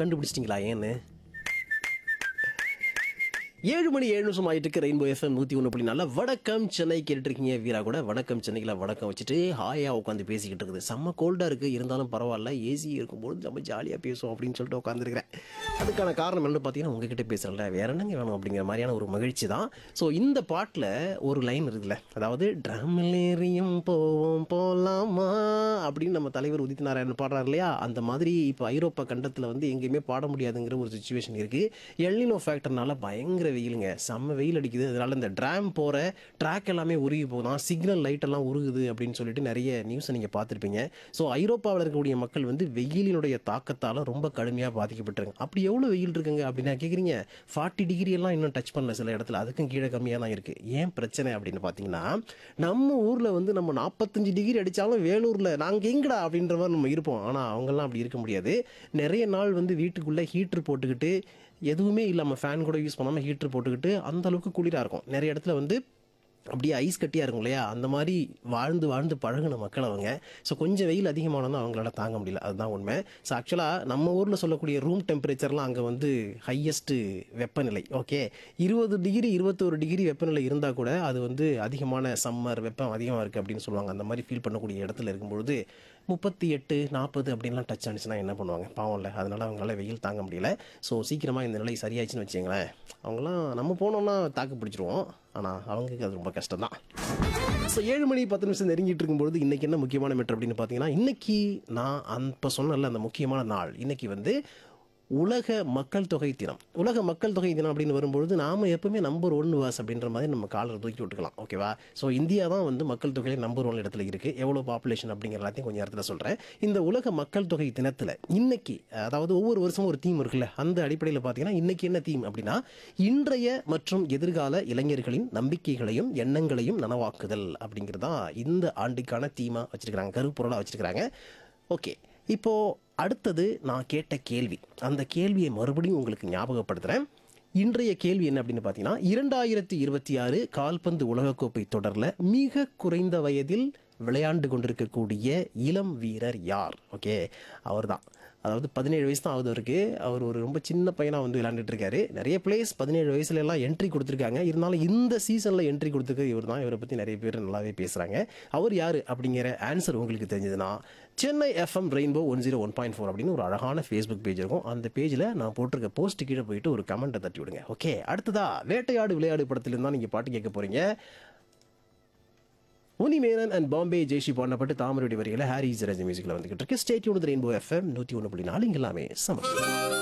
கண்டுபிடிச்சிட்டிங்களா ஏன்னு ஏழு மணி ஏழு நிமிஷம் ஆயிட்டு இருக்கு ரெயின்போ எஃப்எம் நூற்றி ஒன்று புள்ளி நாலு வணக்கம் சென்னை கேட்டுட்டு இருக்கீங்க வீரா கூட வணக்கம் சென்னையில் வணக்கம் வச்சுட்டு ஹாயாக உட்காந்து பேசிக்கிட்டு இருக்குது செம்ம கோல்டாக இருக்குது இருந்தாலும் பரவாயில்ல ஏசி இருக்கும்போது நம்ம ஜாலியாக பேசுவோம் அப்படின்னு சொல்லிட்டு உட்காந்துருக்கிறேன் அதுக்கான காரணம் என்னன்னு பார்த்தீங்கன்னா உங்ககிட்ட பேசல வேற என்னங்க வேணும் அப்படிங்கிற மாதிரியான ஒரு மகிழ்ச்சி தான் ஸோ இந்த பாட்டில் ஒரு லைன் இருக்குல்ல அதாவது ட்ரம்லேறியும் போவோம் போலாமா அப்படின்னு நம்ம தலைவர் உதித் நாராயணன் பாடுறாரு இல்லையா அந்த மாதிரி இப்போ ஐரோப்பா கண்டத்தில் வந்து எங்கேயுமே பாட முடியாதுங்கிற ஒரு சுச்சுவேஷன் இருக்குது எல்லினோ ஃபேக்டர்னால பயங்கர வெயிலுங்க செம்ம வெயில் அடிக்குது அதனால இந்த ட்ராம் போகிற ட்ராக் எல்லாமே உருகி போகுதான் சிக்னல் லைட் எல்லாம் உருகுது அப்படின்னு சொல்லிட்டு நிறைய நியூஸை நீங்கள் பார்த்துருப்பீங்க ஸோ ஐரோப்பாவில் இருக்கக்கூடிய மக்கள் வந்து வெயிலினுடைய தாக்கத்தால் ரொம்ப கடுமையாக பாதிக்கப்பட்டிருக்காங்க அப்படி எவ்வளோ வெயில் இருக்குங்க அப்படின்னா கேட்குறீங்க ஃபார்ட்டி டிகிரி எல்லாம் இன்னும் டச் பண்ணல சில இடத்துல அதுக்கும் கீழே கம்மியாக தான் இருக்குது ஏன் பிரச்சனை அப்படின்னு பார்த்தீங்கன்னா நம்ம ஊரில் வந்து நம்ம நாற்பத்தஞ்சு டிகிரி அடித்தாலும் வேலூரில் நாங்கள் எங்கடா அப்படின்ற மாதிரி நம்ம இருப்போம் ஆனால் அவங்கெல்லாம் அப்படி இருக்க முடியாது நிறைய நாள் வந்து வீட்டுக்குள்ளே ஹீட்ரு போட்டுக்கிட்டு எதுவுமே இல்லாமல் ஃபேன் கூட யூஸ் பண்ணாமல் ஹீட்ரு போட்டுக்கிட்டு அந்த அளவுக்கு குளிராக இருக்கும் நிறைய இடத்துல வந்து அப்படியே ஐஸ் கட்டியாக இருக்கும் இல்லையா அந்த மாதிரி வாழ்ந்து வாழ்ந்து பழகின மக்கள் அவங்க ஸோ கொஞ்சம் வெயில் அதிகமானதும் அவங்களால தாங்க முடியல அதுதான் உண்மை ஸோ ஆக்சுவலாக நம்ம ஊரில் சொல்லக்கூடிய ரூம் டெம்பரேச்சர்லாம் அங்கே வந்து ஹையஸ்ட்டு வெப்பநிலை ஓகே இருபது டிகிரி இருபத்தோரு டிகிரி வெப்பநிலை இருந்தால் கூட அது வந்து அதிகமான சம்மர் வெப்பம் அதிகமாக இருக்குது அப்படின்னு சொல்லுவாங்க அந்த மாதிரி ஃபீல் பண்ணக்கூடிய இடத்துல இருக்கும்பொழுது முப்பத்தி எட்டு நாற்பது அப்படின்லாம் டச் ஆனிச்சுன்னா என்ன பண்ணுவாங்க பாவம் இல்லை அதனால் அவங்களால வெயில் தாங்க முடியல ஸோ சீக்கிரமாக இந்த நிலை சரியாச்சுன்னு வச்சுங்களேன் அவங்களாம் நம்ம போனோம்னா தாக்கு பிடிச்சிருவோம் ஆனால் அவங்களுக்கு அது ரொம்ப கஷ்டம் தான் ஸோ ஏழு மணி பத்து நிமிஷம் நெருங்கிட்டு இருக்கும்பொழுது இன்னைக்கு என்ன முக்கியமான மேட்ரு அப்படின்னு பார்த்தீங்கன்னா இன்னைக்கு நான் அந்த சொன்னல அந்த முக்கியமான நாள் இன்னைக்கு வந்து உலக மக்கள் தொகை தினம் உலக மக்கள் தொகை தினம் அப்படின்னு வரும்பொழுது நாம் எப்பவுமே நம்பர் ஒன் வாஸ் அப்படின்ற மாதிரி நம்ம காலர் தூக்கி விட்டுக்கலாம் ஓகேவா ஸோ இந்தியா தான் வந்து மக்கள் தொகையில் நம்பர் ஒன் இடத்துல இருக்குது எவ்வளோ பாப்புலேஷன் அப்படிங்கிற எல்லாத்தையும் கொஞ்சம் இடத்துல சொல்கிறேன் இந்த உலக மக்கள் தொகை தினத்தில் இன்னைக்கு அதாவது ஒவ்வொரு வருஷமும் ஒரு தீம் இருக்குல்ல அந்த அடிப்படையில் பார்த்தீங்கன்னா இன்னைக்கு என்ன தீம் அப்படின்னா இன்றைய மற்றும் எதிர்கால இளைஞர்களின் நம்பிக்கைகளையும் எண்ணங்களையும் நனவாக்குதல் அப்படிங்கிறது தான் இந்த ஆண்டுக்கான தீமாக வச்சிருக்கிறாங்க கருப்பொருளாக வச்சிருக்கிறாங்க ஓகே இப்போ அடுத்தது நான் கேட்ட கேள்வி அந்த கேள்வியை மறுபடியும் உங்களுக்கு ஞாபகப்படுத்துகிறேன் இன்றைய கேள்வி என்ன அப்படின்னு பார்த்தீங்கன்னா இரண்டாயிரத்தி இருபத்தி ஆறு கால்பந்து உலகக்கோப்பை தொடரில் மிக குறைந்த வயதில் விளையாண்டு கொண்டிருக்கக்கூடிய இளம் வீரர் யார் ஓகே அவர்தான் அதாவது பதினேழு வயசு தான் ஆகுது அவருக்கு அவர் ஒரு ரொம்ப சின்ன பையனாக வந்து விளையாண்டுட்டு இருக்காரு நிறைய பிளேஸ் பதினேழு வயசுல எல்லாம் என்ட்ரி கொடுத்துருக்காங்க இருந்தாலும் இந்த சீசனில் என்ட்ரி கொடுத்துருக்க இவர் தான் இவரை பற்றி நிறைய பேர் நல்லாவே பேசுகிறாங்க அவர் யார் அப்படிங்கிற ஆன்சர் உங்களுக்கு தெரிஞ்சதுன்னா Chennai FM rainbow one zero one point four அப்படின்னு ஒரு அழகான ஃபேஸ்புக் பேஜ் இருக்கும் அந்த பேஜில் நான் போட்டிருக்க போஸ்ட் கீழே போயிட்டு ஒரு கமெண்ட்டை தட்டி விடுங்க ஓகே அடுத்ததா வேட்டையாடு விளையாடு படத்திலிருந்து தான் நீங்கள் பாட்டு கேட்க போகிறீங்க உனிமேனன் அண்ட் பாம்பே ஜெய்ஷி பாடப்பட்டு தாமரையுடைய வரிகளை ஹாரி ஜரஜ் மியூசிக்கில் வந்துகிட்டு இருக்கு ஸ்டேட் யூனிட் ரெயின்போ எஃப்எம் நூற்றி ஒன்று புள்ளி நாலு இங்க எல்லாமே சமம்